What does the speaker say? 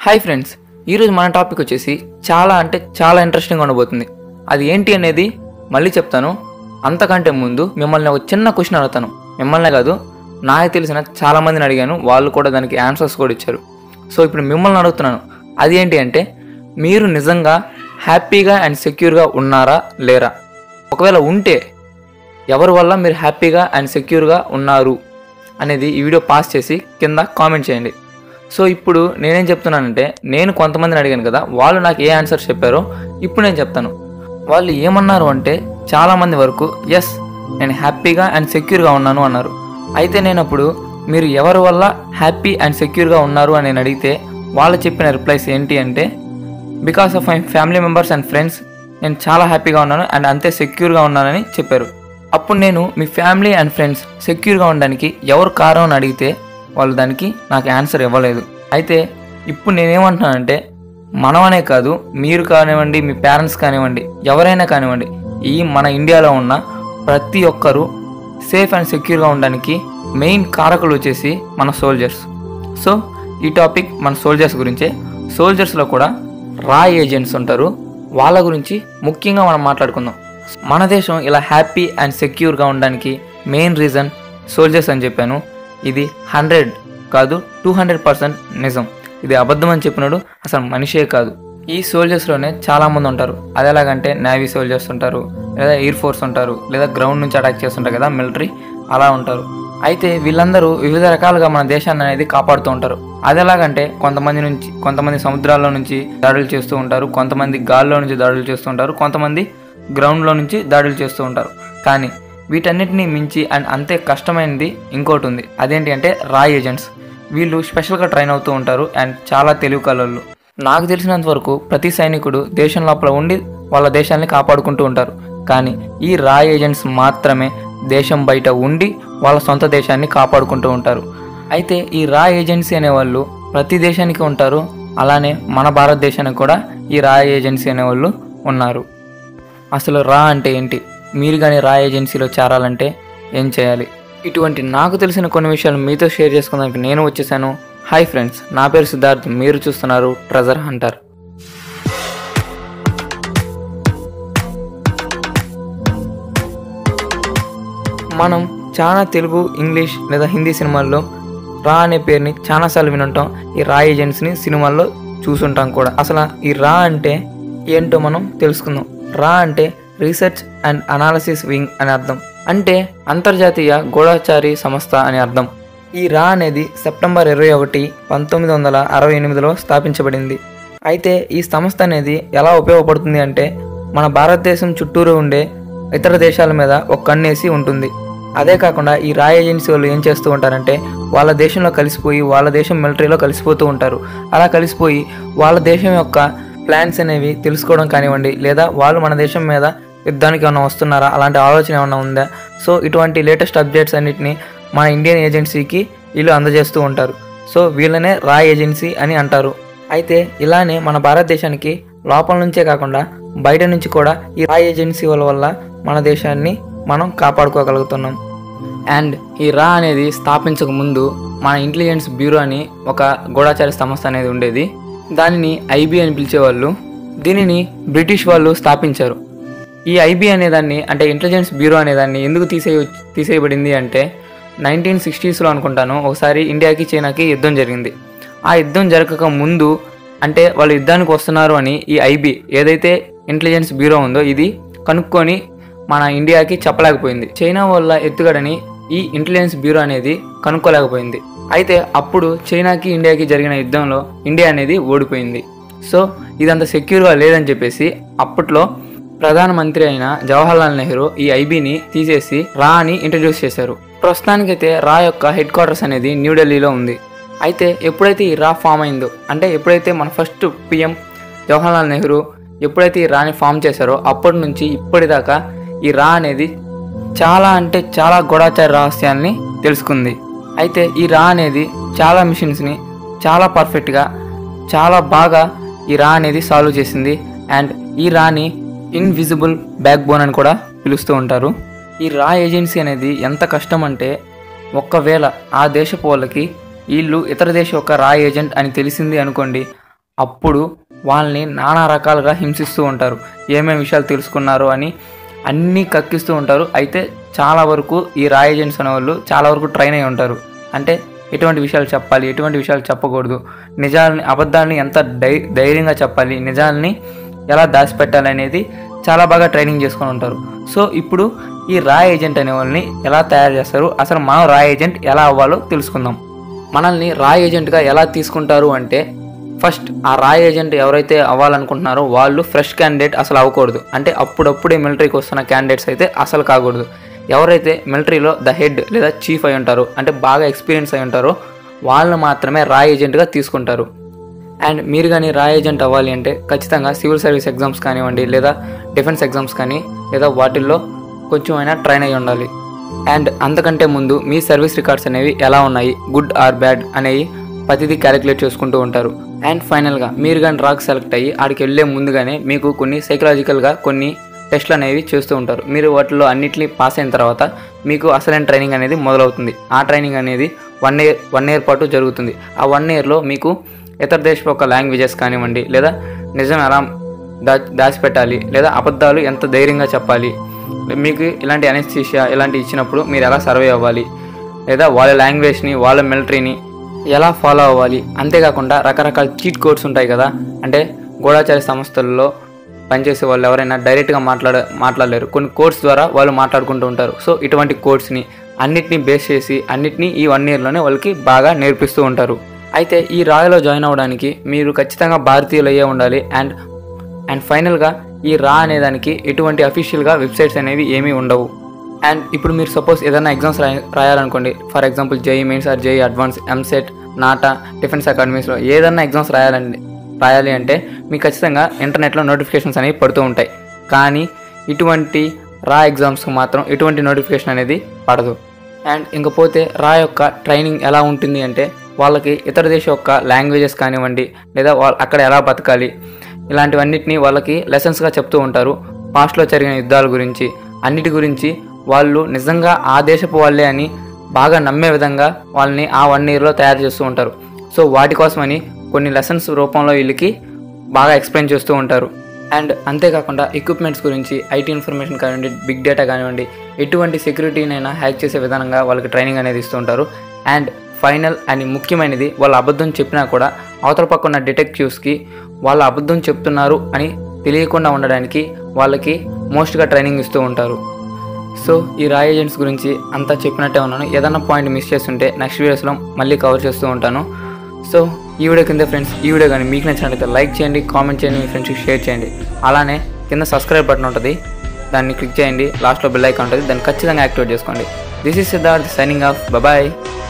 hi friends ఈరోజు మన topic వచ్చేసి చాలా అంటే చాలా ఇంట్రెస్టింగ్ ఉండబోతుంది అది ఏంటి అనేది మళ్ళీ చెప్తాను అంతకంటే ముందు మిమ్మల్ని ఒక చిన్న క్వశ్చన్ అడుగుతాను మిమ్మల్నే కాదు నాకు తెలిసిన చాలా మందిని అడిగాను వాళ్ళు కూడా దానికి ఆన్సర్స్ కూడా ఇచ్చారు సో ఇప్పుడు మిమ్మల్ని అడుగుతున్నాను అది ఏంటి అంటే మీరు నిజంగా హ్యాపీగా అండ్ సెక్యూర్గా ఉన్నారా లేరా ఒకవేళ ఉంటే ఎవరి వల్ల మీరు హ్యాపీగా అండ్ సెక్యూర్గా ఉన్నారు అనేది ఈ వీడియో పాస్ చేసి కింద కామెంట్ చేయండి సో ఇప్పుడు నేనేం చెప్తున్నానంటే నేను కొంతమందిని అడిగాను కదా వాళ్ళు నాకు ఏ ఆన్సర్ చెప్పారో ఇప్పుడు నేను చెప్తాను వాళ్ళు ఏమన్నారు అంటే చాలామంది వరకు ఎస్ నేను హ్యాపీగా అండ్ సెక్యూర్గా ఉన్నాను అన్నారు అయితే నేను అప్పుడు మీరు ఎవరి వల్ల హ్యాపీ అండ్ సెక్యూర్గా ఉన్నారు అని నేను అడిగితే వాళ్ళు చెప్పిన రిప్లైస్ ఏంటి అంటే because of my family members and friends నేను చాలా హ్యాపీగా ఉన్నాను అండ్ అంతే సెక్యూర్గా ఉన్నానని చెప్పారు అప్పుడు నేను మీ ఫ్యామిలీ అండ్ ఫ్రెండ్స్ సెక్యూర్గా ఉండడానికి ఎవరు కారణం అని అడిగితే వాళ్ళు దానికి నాకు ఆన్సర్ ఇవ్వలేదు అయితే ఇప్పుడు నేనేమంటున్నానంటే మనమనే కాదు మీరు కానివ్వండి మీ పేరెంట్స్ కానివ్వండి ఎవరైనా కానివ్వండి ఈ మన ఇండియాలో ఉన్న ప్రతి ఒక్కరూ సేఫ్ అండ్ సెక్యూర్గా ఉండడానికి మెయిన్ కారకులు వచ్చేసి మన సోల్జర్స్ సో ఈ టాపిక్ మన సోల్జర్స్ గురించే సోల్జర్స్లో కూడా రా ఏజెంట్స్ ఉంటారు వాళ్ళ గురించి ముఖ్యంగా మనం మాట్లాడుకుందాం మన దేశం ఇలా హ్యాపీ అండ్ సెక్యూర్గా ఉండడానికి మెయిన్ రీజన్ సోల్జర్స్ అని చెప్పాను ఇది హండ్రెడ్ కాదు టూ హండ్రెడ్ పర్సెంట్ నిజం ఇది అబద్ధం అని చెప్పినాడు అసలు మనిషే కాదు ఈ సోల్జర్స్లోనే చాలామంది ఉంటారు అది ఎలాగంటే నేవీ సోల్జర్స్ ఉంటారు లేదా ఎయిర్ ఫోర్స్ ఉంటారు లేదా గ్రౌండ్ నుంచి అటాక్ చేస్తుంటారు కదా మిలిటరీ అలా ఉంటారు అయితే వీళ్ళందరూ వివిధ రకాలుగా మన దేశాన్ని అనేది కాపాడుతూ ఉంటారు అది ఎలాగంటే కొంతమంది నుంచి కొంతమంది సముద్రాల్లో నుంచి దాడులు చేస్తూ ఉంటారు కొంతమంది గాల్లో నుంచి దాడులు చేస్తూ ఉంటారు కొంతమంది గ్రౌండ్లో నుంచి దాడులు చేస్తూ ఉంటారు కానీ వీటన్నిటిని మించి అండ్ అంతే కష్టమైనది ఇంకోటి ఉంది అదేంటి అంటే రా ఏజెంట్స్ వీళ్ళు స్పెషల్గా ట్రైన్ అవుతూ ఉంటారు అండ్ చాలా తెలివి కలళ్ళు నాకు తెలిసినంత వరకు ప్రతి సైనికుడు దేశం లోపల ఉండి వాళ్ళ దేశాన్ని కాపాడుకుంటూ ఉంటారు కానీ ఈ రా ఏజెంట్స్ మాత్రమే దేశం బయట ఉండి వాళ్ళ సొంత దేశాన్ని కాపాడుకుంటూ ఉంటారు అయితే ఈ రా ఏజెన్సీ అనేవాళ్ళు ప్రతి దేశానికి ఉంటారు అలానే మన భారతదేశానికి కూడా ఈ రా ఏజెన్సీ అనేవాళ్ళు ఉన్నారు అసలు రా అంటే ఏంటి మీరు కానీ రా ఏజెన్సీలో చేరాలంటే ఏం చేయాలి ఇటువంటి నాకు తెలిసిన కొన్ని విషయాలు మీతో షేర్ చేసుకోవడానికి నేను వచ్చేసాను హాయ్ ఫ్రెండ్స్ నా పేరు సిద్ధార్థ్ మీరు చూస్తున్నారు ట్రెజర్ హంటర్ మనం చాలా తెలుగు ఇంగ్లీష్ లేదా హిందీ సినిమాల్లో రా అనే పేరుని చాలాసార్లు వినుంటాం ఈ రా ఏజెంట్స్ని సినిమాల్లో చూసుంటాం కూడా అసలు ఈ రా అంటే ఏంటో మనం తెలుసుకుందాం రా అంటే రీసెర్చ్ అండ్ అనాలసిస్ వింగ్ అని అర్థం అంటే అంతర్జాతీయ గూఢచారి సంస్థ అని అర్థం ఈ రా అనేది సెప్టెంబర్ ఇరవై ఒకటి పంతొమ్మిది వందల అరవై ఎనిమిదిలో స్థాపించబడింది అయితే ఈ సంస్థ అనేది ఎలా ఉపయోగపడుతుంది అంటే మన భారతదేశం చుట్టూరు ఉండే ఇతర దేశాల మీద ఒక కన్నేసి ఉంటుంది అదే కాకుండా ఈ రా ఏజెన్సీ వాళ్ళు ఏం చేస్తూ ఉంటారంటే వాళ్ళ దేశంలో కలిసిపోయి వాళ్ళ దేశం మిలిటరీలో కలిసిపోతూ ఉంటారు అలా కలిసిపోయి వాళ్ళ దేశం యొక్క ప్లాన్స్ అనేవి తెలుసుకోవడం కానివ్వండి లేదా వాళ్ళు మన దేశం మీద యుద్ధానికి ఏమైనా వస్తున్నారా అలాంటి ఆలోచన ఏమైనా ఉందా సో ఇటువంటి లేటెస్ట్ అప్డేట్స్ అన్నిటిని మన ఇండియన్ ఏజెన్సీకి వీళ్ళు అందజేస్తూ ఉంటారు సో వీళ్ళనే రా ఏజెన్సీ అని అంటారు అయితే ఇలానే మన భారతదేశానికి లోపల నుంచే కాకుండా బయట నుంచి కూడా ఈ రా ఏజెన్సీ వాళ్ళ వల్ల మన దేశాన్ని మనం కాపాడుకోగలుగుతున్నాం అండ్ ఈ రా అనేది స్థాపించక ముందు మన ఇంటెలిజెన్స్ బ్యూరో అని ఒక గూఢాచార సంస్థ అనేది ఉండేది దానిని ఐబీ అని పిలిచేవాళ్ళు దీనిని బ్రిటిష్ వాళ్ళు స్థాపించారు ఈ ఐబీ అనేదాన్ని అంటే ఇంటెలిజెన్స్ బ్యూరో అనేదాన్ని ఎందుకు తీసే తీసేయబడింది అంటే నైన్టీన్ సిక్స్టీస్లో అనుకుంటాను ఒకసారి ఇండియాకి చైనాకి యుద్ధం జరిగింది ఆ యుద్ధం జరగక ముందు అంటే వాళ్ళు యుద్ధానికి వస్తున్నారు అని ఈ ఐబీ ఏదైతే ఇంటెలిజెన్స్ బ్యూరో ఉందో ఇది కనుక్కొని మన ఇండియాకి చెప్పలేకపోయింది చైనా వల్ల ఎత్తుగడని ఈ ఇంటెలిజెన్స్ బ్యూరో అనేది కనుక్కోలేకపోయింది అయితే అప్పుడు చైనాకి ఇండియాకి జరిగిన యుద్ధంలో ఇండియా అనేది ఓడిపోయింది సో ఇదంత సెక్యూర్గా లేదని చెప్పేసి అప్పట్లో ప్రధానమంత్రి అయిన జవహర్లాల్ నెహ్రూ ఈ ఐబీని తీసేసి రా అని ఇంట్రడ్యూస్ చేశారు ప్రస్తుతానికైతే రా యొక్క హెడ్ క్వార్టర్స్ అనేది న్యూఢిల్లీలో ఉంది అయితే ఎప్పుడైతే ఈ రా ఫామ్ అయిందో అంటే ఎప్పుడైతే మన ఫస్ట్ పిఎం జవహర్లాల్ నెహ్రూ ఎప్పుడైతే ఈ రాని ఫామ్ చేశారో అప్పటి నుంచి ఇప్పటిదాకా ఈ రా అనేది చాలా అంటే చాలా గూఢాచార రహస్యాల్ని తెలుసుకుంది అయితే ఈ రా అనేది చాలా మిషన్స్ని చాలా పర్ఫెక్ట్గా చాలా బాగా ఈ రా అనేది సాల్వ్ చేసింది అండ్ ఈ రాని ఇన్విజిబుల్ బ్యాక్ బోన్ అని కూడా పిలుస్తూ ఉంటారు ఈ రా ఏజెన్సీ అనేది ఎంత కష్టం అంటే ఒక్కవేళ ఆ దేశపు వాళ్ళకి వీళ్ళు ఇతర దేశం యొక్క రా ఏజెంట్ అని తెలిసింది అనుకోండి అప్పుడు వాళ్ళని నానా రకాలుగా హింసిస్తూ ఉంటారు ఏమేమి విషయాలు తెలుసుకున్నారు అని అన్నీ కక్కిస్తూ ఉంటారు అయితే చాలా వరకు ఈ రా ఏజెంట్స్ అనే వాళ్ళు చాలా వరకు ట్రైన్ అయి ఉంటారు అంటే ఎటువంటి విషయాలు చెప్పాలి ఎటువంటి విషయాలు చెప్పకూడదు నిజాలని అబద్ధాలని ఎంత డై ధైర్యంగా చెప్పాలి నిజాలని ఎలా దాచిపెట్టాలి అనేది చాలా బాగా ట్రైనింగ్ చేసుకొని ఉంటారు సో ఇప్పుడు ఈ రా ఏజెంట్ అనే వాళ్ళని ఎలా తయారు చేస్తారు అసలు మనం రా ఏజెంట్ ఎలా అవ్వాలో తెలుసుకుందాం మనల్ని రా ఏజెంట్గా ఎలా తీసుకుంటారు అంటే ఫస్ట్ ఆ రా ఏజెంట్ ఎవరైతే అవ్వాలనుకుంటున్నారో వాళ్ళు ఫ్రెష్ క్యాండిడేట్ అసలు అవ్వకూడదు అంటే అప్పుడప్పుడే మిలిటరీకి వస్తున్న క్యాండిడేట్స్ అయితే అసలు కాకూడదు ఎవరైతే మిలిటరీలో ద హెడ్ లేదా చీఫ్ అయి ఉంటారో అంటే బాగా ఎక్స్పీరియన్స్ అయి ఉంటారో వాళ్ళని మాత్రమే రా ఏజెంట్గా తీసుకుంటారు అండ్ మీరు కానీ రా ఏజెంట్ అవ్వాలి అంటే ఖచ్చితంగా సివిల్ సర్వీస్ ఎగ్జామ్స్ కానివ్వండి లేదా డిఫెన్స్ ఎగ్జామ్స్ కానీ లేదా వాటిల్లో కొంచెం అయినా ట్రైన్ అయి ఉండాలి అండ్ అంతకంటే ముందు మీ సర్వీస్ రికార్డ్స్ అనేవి ఎలా ఉన్నాయి గుడ్ ఆర్ బ్యాడ్ అనేవి ప్రతిదీ క్యాలిక్యులేట్ చేసుకుంటూ ఉంటారు అండ్ ఫైనల్గా మీరు కానీ రాక్ సెలెక్ట్ అయ్యి ఆడికి వెళ్ళే ముందుగానే మీకు కొన్ని సైకలాజికల్గా కొన్ని టెస్ట్లు అనేవి చేస్తూ ఉంటారు మీరు వాటిలో అన్నిటిని పాస్ అయిన తర్వాత మీకు అసలైన ట్రైనింగ్ అనేది మొదలవుతుంది ఆ ట్రైనింగ్ అనేది వన్ ఇయర్ వన్ ఇయర్ పాటు జరుగుతుంది ఆ వన్ ఇయర్లో మీకు ఇతర దేశ యొక్క లాంగ్వేజెస్ కానివ్వండి లేదా నిజం ఎలా దా దాచిపెట్టాలి లేదా అబద్ధాలు ఎంత ధైర్యంగా చెప్పాలి మీకు ఇలాంటి అనెస్థీషియా ఇలాంటివి ఇచ్చినప్పుడు మీరు ఎలా సర్వే అవ్వాలి లేదా వాళ్ళ లాంగ్వేజ్ని వాళ్ళ మిలిటరీని ఎలా ఫాలో అవ్వాలి అంతేకాకుండా రకరకాల చీట్ కోడ్స్ ఉంటాయి కదా అంటే గూఢాచార సంస్థల్లో పనిచేసే వాళ్ళు ఎవరైనా డైరెక్ట్గా మాట్లాడ మాట్లాడలేరు కొన్ని కోడ్స్ ద్వారా వాళ్ళు మాట్లాడుకుంటూ ఉంటారు సో ఇటువంటి కోడ్స్ని అన్నిటినీ బేస్ చేసి అన్నిటినీ ఈ వన్ ఇయర్లోనే వాళ్ళకి బాగా నేర్పిస్తూ ఉంటారు అయితే ఈ రాయలో జాయిన్ అవ్వడానికి మీరు ఖచ్చితంగా భారతీయులు అయ్యే ఉండాలి అండ్ అండ్ ఫైనల్గా ఈ రా అనేదానికి ఎటువంటి అఫీషియల్గా వెబ్సైట్స్ అనేవి ఏమీ ఉండవు అండ్ ఇప్పుడు మీరు సపోజ్ ఏదైనా ఎగ్జామ్స్ రాయ రాయాలనుకోండి for example JEE Mains or JEE advance EAMCET NATA defence అకాడమీస్లో ఏదైనా ఎగ్జామ్స్ రాయాలండి రాయాలి అంటే మీకు ఖచ్చితంగా ఇంటర్నెట్లో నోటిఫికేషన్స్ అనేవి పడుతూ ఉంటాయి కానీ ఇటువంటి రా ఎగ్జామ్స్కి మాత్రం ఎటువంటి నోటిఫికేషన్ అనేది పడదు అండ్ ఇంకపోతే రా యొక్క ట్రైనింగ్ ఎలా ఉంటుంది అంటే వాళ్ళకి ఇతర దేశ యొక్క లాంగ్వేజెస్ కానివ్వండి లేదా వాళ్ళ అక్కడ ఎలా బతకాలి ఇలాంటివన్నిటిని వాళ్ళకి లెసన్స్గా చెప్తూ ఉంటారు పాస్ట్లో జరిగిన యుద్ధాల గురించి అన్నిటి గురించి వాళ్ళు నిజంగా ఆ దేశపు వాళ్ళే అని బాగా నమ్మే విధంగా వాళ్ళని ఆ వన్ ఇయర్లో తయారు చేస్తూ ఉంటారు సో వాటి కోసమని కొన్ని లెసన్స్ రూపంలో వీళ్ళకి బాగా ఎక్స్ప్లెయిన్ చేస్తూ ఉంటారు అండ్ అంతేకాకుండా ఎక్విప్మెంట్స్ గురించి ఐటీ ఇన్ఫర్మేషన్ కానివ్వండి బిగ్ డేటా కానివ్వండి ఎటువంటి సెక్యూరిటీనైనా హ్యాక్ చేసే విధానంగా వాళ్ళకి ట్రైనింగ్ అనేది ఇస్తూ ఉంటారు అండ్ ఫైనల్ అని ముఖ్యమైనది వాళ్ళ అబద్ధం చెప్పినా కూడా అవతల పక్క ఉన్న డిటెక్టివ్స్కి వాళ్ళ అబద్ధం చెప్తున్నారు అని తెలియకుండా ఉండడానికి వాళ్ళకి మోస్ట్గా ట్రైనింగ్ ఇస్తూ ఉంటారు సో ఈ రా ఏజెంట్స్ గురించి అంతా చెప్పినట్టే ఉన్నాను ఏదన్నా పాయింట్ మిస్ చేస్తుంటే నెక్స్ట్ వీడియోస్లో మళ్ళీ కవర్ చేస్తూ ఉంటాను సో ఈ వీడియో కింద ఫ్రెండ్స్ ఈ వీడియో కానీ మీకు నచ్చినట్లయితే లైక్ చేయండి కామెంట్ చేయండి మీ ఫ్రెండ్స్కి షేర్ చేయండి అలానే కింద సబ్స్క్రైబ్ బటన్ ఉంటుంది దాన్ని క్లిక్ చేయండి లాస్ట్లో బెల్ ఐకాన్ ఉంటుంది దాన్ని ఖచ్చితంగా యాక్టివేట్ చేసుకోండి this is Siddharth signing off bye